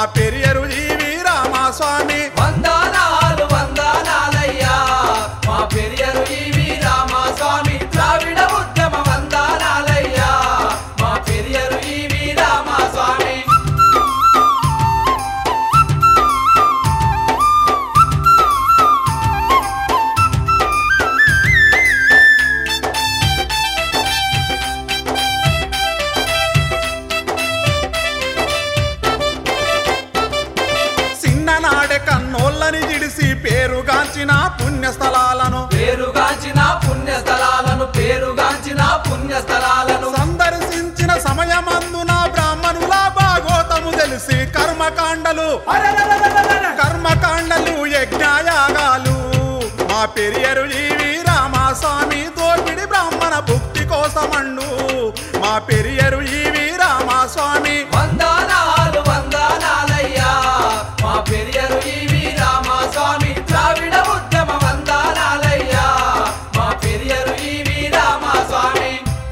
పెరియరు జీవి రామస్వామి వందనాలు వందనాలయ్యా మా పెరియరు ఈవి రామస్వామి ద్రావిడ ఉద్యమ వందనాలయ్యా మా పెరియరు ఈవి రామస్వామి చిన్ననాడే కన్నోళ్ళని జిడిసి పేరుగాంచిన పుణ్యస్థలాలను పేరుగాంచిన పుణ్యస్థలాలను పేరుగాంచిన పుణ్యస్థలాలను సందర్శించిన సమయమందున బ్రాహ్మణుల భాగోతము తెలిసి కర్మకాండలు కర్మకాండలు యజ్ఞయాగాలు మా పెరియరు జీవి రామస్వామి దోపిడి బ్రాహ్మణ భుక్తి కోసమండు మా పెరియరు జీవి రామస్వామి వందనాలు వందనాలయ్యా మా పెరియరు ఈవి రామస్వామి ద్రావిడ ఉద్యమ వందనాలయ్యా మా పెరియరు ఈవి రామస్వామి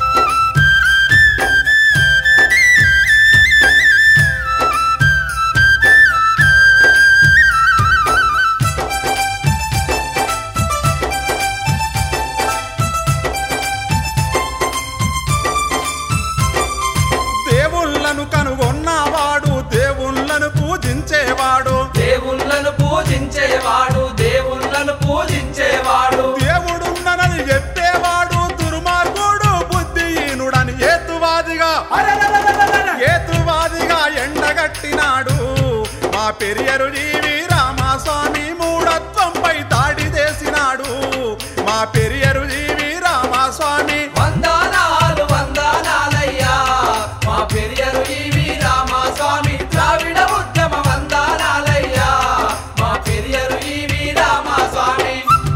దేవుళ్ళను కనుగొన్నవాడు దేవుళ్ళను పూజించేవాడు దేవుళ్ళను పూజించేవాడు దేవుళ్ళను పూజించేవాడు దేవుడున్ననని చెప్పేవాడు దుర్మార్గుడు బుద్ధిహీనుడని ఏతువాదిగా ఏతువాదిగా ఎండగట్టినాడు మా పెరియరు జీవి రామస్వామి మూఢత్వంపై దాడి చేసినాడు మా పెరియరు జీవి రామస్వామి వందనాలు వందనాలయ్యా మా పెరియరు ఈవి రామస్వామి ద్రావిడ ఉద్యమ వందనాలయ్యా మా పెరియరు ఈవి రామస్వామి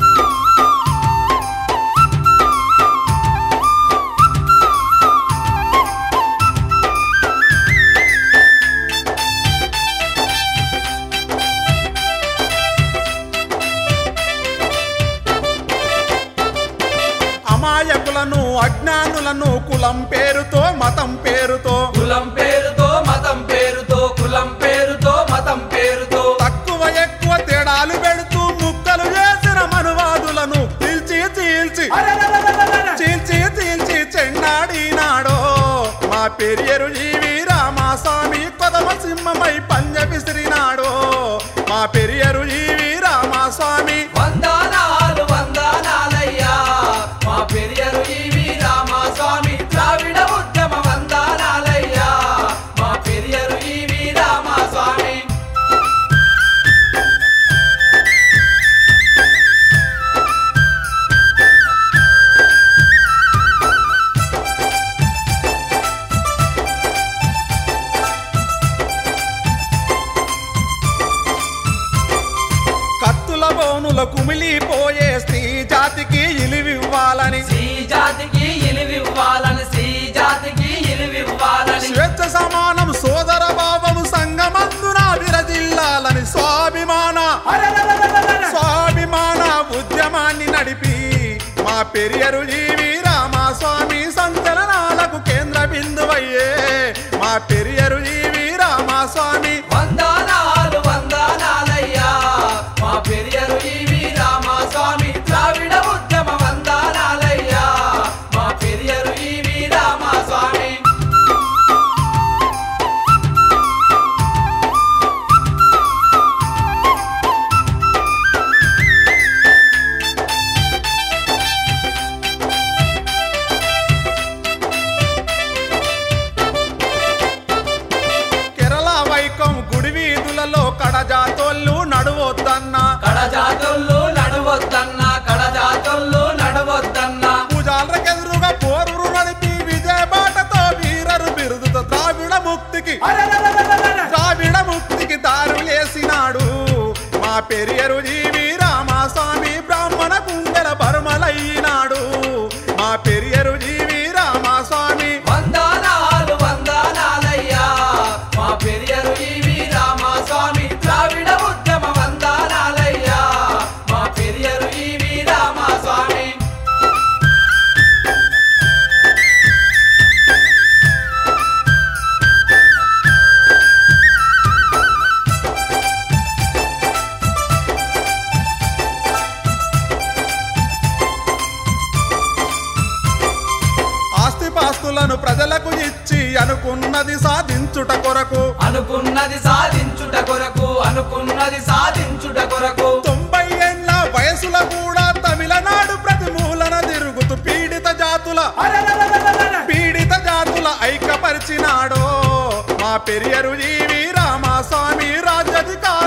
అమాయకులను అజ్ఞానులను కులం పేరుతో మతం పేరుతో కులం పేరుతో మతం పేరుతో కులం పేరుతో మతం పేరుతో తక్కువ ఎక్కువ తేడాలు పెడుతూ ముక్కలు చేసిన మనువాదులను చీల్చి చీల్చి చీల్చి చీల్చి చెండాడినాడో మా పెరియరు జీవి రామస్వామి కొదమ సింహమై పంజ విసిరినాడో మా పెరియరు జీవి రామస్వామి వందనాలు వందనాలయ్యా మా పెరియరు ఈవి రామస్వామి ద్రావిడ ఉద్యమ వందనాలయ్యా మా పెరియరు ఈవి రామస్వామి కత్తుల బోనుల కుమిలిపోయే స్త్రీ జాతికి ఇలివివ్వాలని శ్రీ జాతికి ఇలివివ్వాలని శ్రీ జాతికి ఇలివివ్వాలని స్వేచ్ఛ సమానం సోదర భావము సంగమందున విరజిల్లాలని స్వాభిమాన స్వాభిమాన ఉద్యమాన్ని నడిపి మా పెరియరు జీవి రామస్వామి సంచలనాలకు కేంద్ర బిందువయ్యే మా పెరియరు జీవి రామస్వామి వందనాలు వందనాలయ్యా మా పెరియరు ఈవి రామస్వామి ద్రావిడ ఉద్యమ వందనాలయ్యా మా పెరియరు ఈవి రామస్వామి ఆస్తిపాస్తులను ప్రజలకు ఇచ్చి అనుకున్నది సాధించుట కొరకు అనుకున్నది సాధించుట కొరకు అనుకున్నది సాధించుట కొరకు తొంభై ఏండ్ల వయసుల కూడా తమిళనాడు ప్రతి మూలన తిరుగుతూ పీడిత జాతుల పీడిత జాతుల ఐక్యపరిచినాడో మా పెరియరు జీవి రామస్వామి రాజ్యాధికార